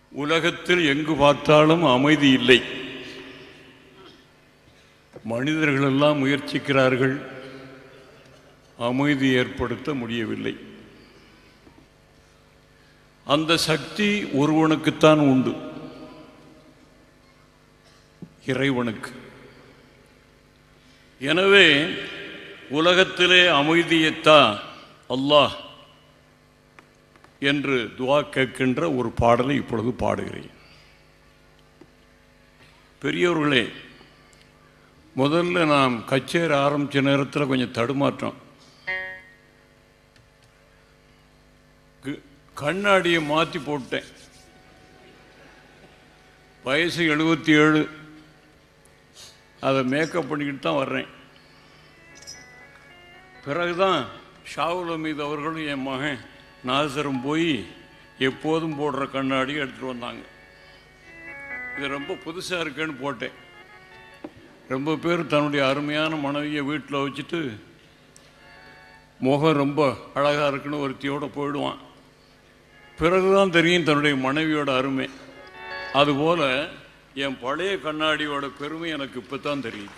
உலகத்தில் எங்கு பார்த்தாலும் அமைதி இல்லை மனிதர்கள் எல்லாம் முயற்சிக்கிறார்கள் அமைதி ஏற்படுத்த முடியவில்லை அந்த சக்தி ஒருவனுக்குத்தான் உண்டு இறைவனுக்கு எனவே உலகத்திலே அமைதியைத்தான் அல்லாஹ் என்று துவா கேட்கின்ற ஒரு பாடலை இப்பொழுது பாடுகிறேன் பெரியவர்களே முதல்ல நாம் கச்சேரி ஆரம்பித்த நேரத்தில் கொஞ்சம் தடுமாற்றம் கு- கண்ணாடியை மாற்றி போட்டேன் வயசு எழுபத்தி ஏழு அதை மேக்கப் பண்ணிக்கிட்டு தான் வர்றேன் பிறகுதான் ஷாவுல் அமீது அவர்களும் என் மகன் நாசரும் போய் எப்போதும் போடுற கண்ணாடி எடுத்துகிட்டு வந்தாங்க இது ரொம்ப புதுசாக இருக்கேன்னு போட்டேன் ரொம்ப பேர் தன்னுடைய அருமையான மனைவியை வீட்டில் வச்சுட்டு முகம் ரொம்ப அழகாக இருக்குன்னு ஒருத்தியோட போயிடுவான் பிறகுதான் தெரியும் தன்னுடைய மனைவியோட அருமை அதுபோல என் பழைய கண்ணாடியோட பெருமை எனக்கு இப்போ தான் தெரியும்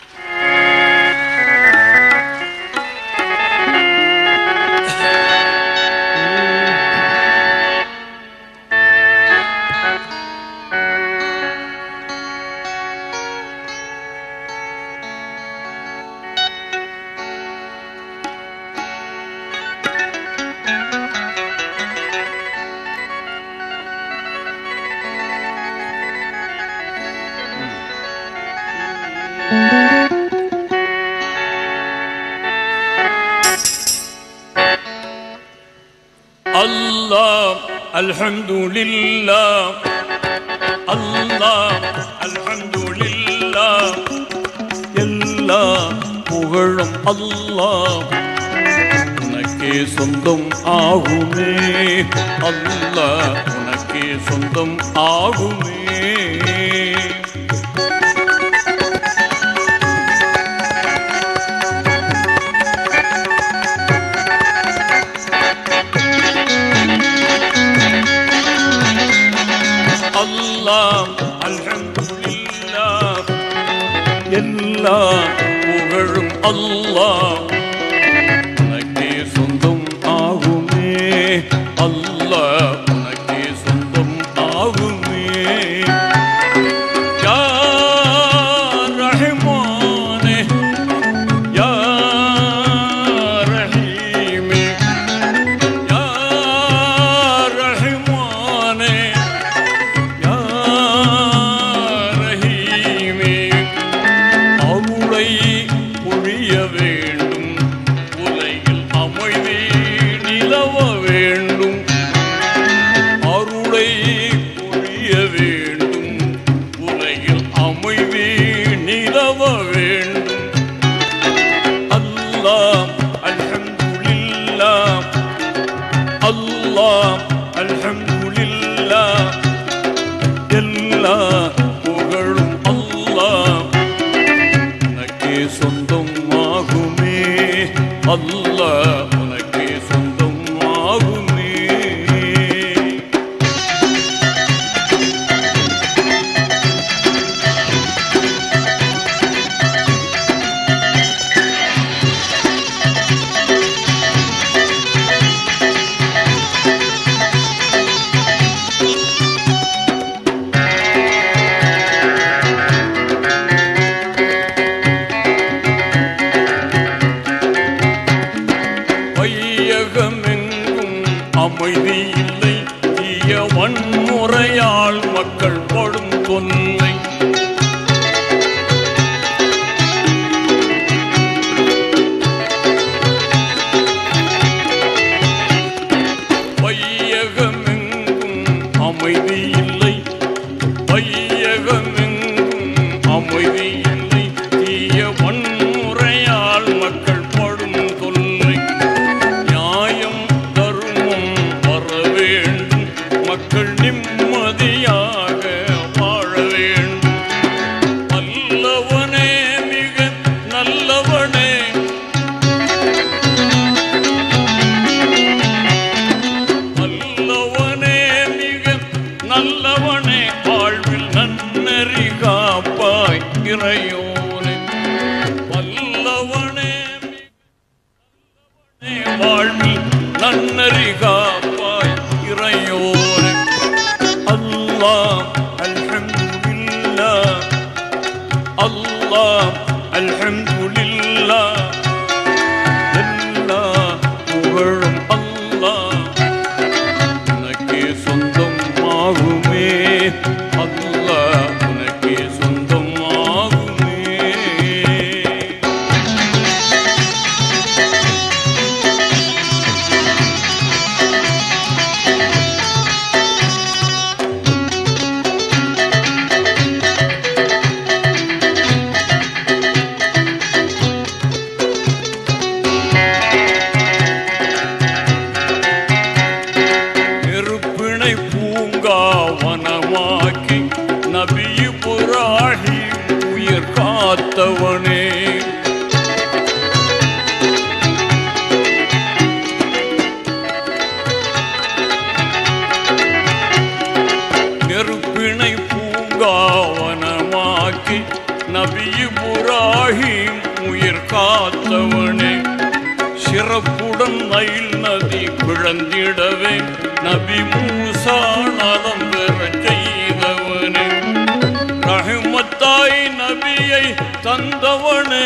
அல்லாஹ் அல்ஹம்துலில்லாஹ் அல்லாஹ் அல்ஹம்துலில்லாஹ் எல்லா புகழும் அல்லாஹ் உனக்கே சொந்தம் ஆகுமே அல்லாஹ் உனக்கே சொந்தம் ஆகுமே அல்லாஹ் அல்ஹம்துலில்லாஹ் எல்லா புகழும் அல்லாஹ் உனக்கே சொந்தம் ஆகுமே அல்லாஹ் உனக்கே சொந்தம் ஆகுமே யா ரஹ்மானே யா ரஹீமே யா ரஹ்மானே யா ரஹீமே அருளை பொழிய வேண்டும் உலகில் அமைதி நிலவ வேண்டும் அருளை பொழிய வேண்டும் உலகில் அமைதி நிலவ வேண்டும் அல்லாஹ் அல்ஹம்துலில்லாஹ் அல்லாஹ் அல்ஹம்துலில்லாஹ் எல்லா புகழும் அல்லாஹ் உனக்கே சொந்தம் ஆகுமே அல்லாஹ் உனக்கே சொந்தம் ஆகுமே வையகமெங்கும் அமைதி இல்லை தீய வன்முறையால் மக்கள் படும் தொல்லை வையகமெங்கும் அமைதி இல்லை வையகமெங்கும் அமைதி இல்லை தீய வன்முறையால் மக்கள் படும் தொல்லை நியாயம் தர்மம் வர வேண்டும் மக்கள் நிம்மதியாக வாழ வேண்டும் நல்லவனே மிக நல்லவனே நல்லவனே மிக வல்லவனே வாழ்வில் நன்னறி காப்பாய் இறையோனே வல்லவனே வாழ்வில் நன்னறி காப்பாய் இறையோனே அல்லாஹ் அல்ஹம்துலில்லாஹ் அல்லாஹ் அல்ஹம்துலில்லாஹ் எல்லா புகழும் அல்லாஹ் உனக்கே சொந்தம் ஆகுமே அல்லாஹ் உனக்கே சொந்தம் ஆகுமே நெருப்பினை பூங்காவனமாக்கி நபியு புராகி உயிர் காத்தவனே நெருப்பினை பூங்காவனமாக்கி நபியு புராஹிம் உயிர் காத்தவனே சிறப்புடன் நைல் நதி பிழந்திடவே நபி மூசா நலம் பெறச் செய்தவனே ரஹமத்தாய் நபியை தந்தவனே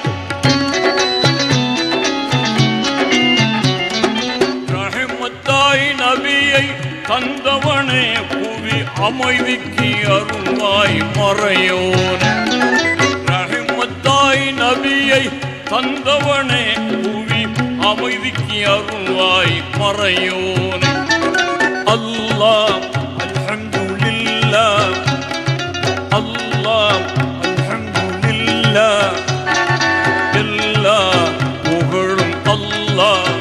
ரஹமத்தாய் நபியை தந்தவனே புவி அமைதிக்கு அருள்வாய் மறையோனே ரஹமத்தாய் நபியை தந்தவனே புவி அமைதிக்கு அருள்வாய் மறையோனே அல்லாஹ் அல்ஹம்துலில்லாஹ் அல்லாஹ் அல்ஹம்துலில்லாஹ் எல்லா புகழும் அல்லாஹ்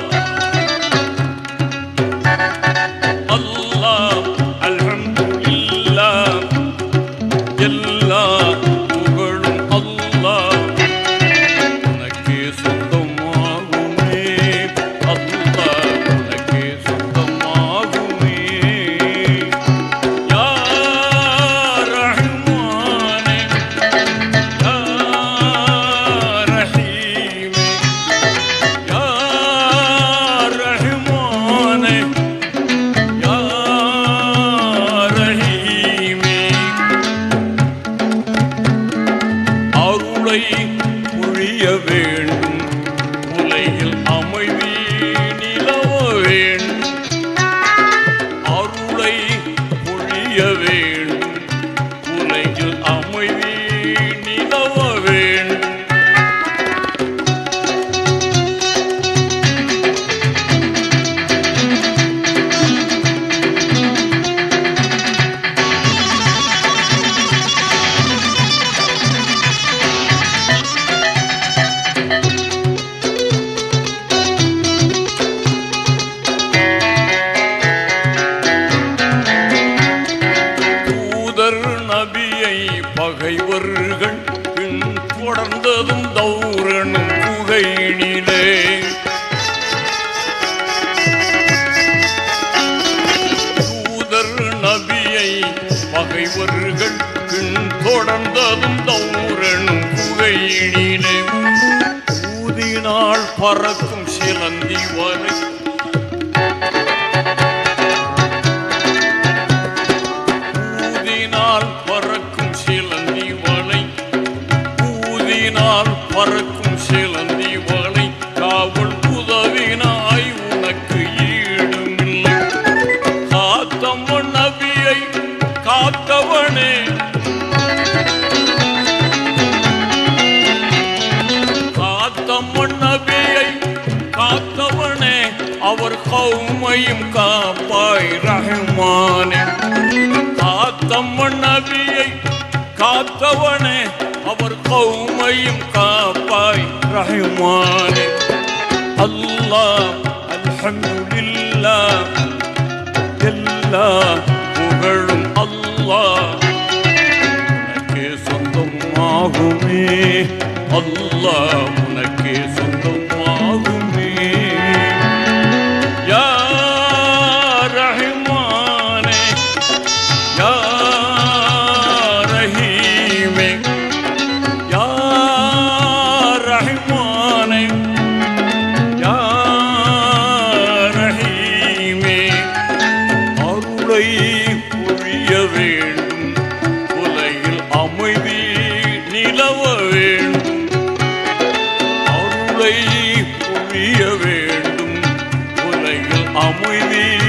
அல்லாஹ் அல்ஹம்துலில்லாஹ் எல்லா புகழும் அல்லாஹ் உனக்கே சொந்தமாகுமே அல்லாஹ் உனக்கே சொந்தமாகுமே யா ரஹ்மானே யா ரஹீமே யா ரஹ்மானே யா ரஹீமே அருளை பொழிய வேண்டும் உலகில் அமைதி நிலவ வேண்டும் அருளை பொழிய வேண்டும் உலகில் அமைதி நிலவ வேண்டும் தூதர் நபியை பகைவர்கள் பின் தொடர்ந்ததும் தௌரனும் புகையினிலே தூதர் நபியை பகைவர்கள் பின் தொடர்ந்ததும் தௌரனும் புகையினிலே ஊதினால் பறக்கும் சிலந்தி வரை ஊதினால் பறக்கும் சிலந்தி வலை ஊதினால் பறக்கும் சிலந்தி வலை காவல் உதவினாய் உனக்கு ஈடுமில்லை காத்தம்மன் நபியை காத்தவனே காத்தம்மன் நபியை காத்தவனே அவர் கௌமையும் காப்பாய் ரஹ்மானே காத்தம்மன் நபியை காத்தவனே அவர் கௌமையும் காப்பாய் ரஹ்மானே அல்லாஹ் அல்ஹம்துலில்லாஹ் எல்லா புகழும் அல்லாஹ் உனக்கே சொந்தமாகுமே அல்லாஹ் உனக்கே சொந்தமாகுமே யா ரஹ்மானே அருளை பொழிய வேண்டும் உலகில் அமைதி நிலவ வேண்டும் அருளை பொழிய வேண்டும் உலகில் அமைதி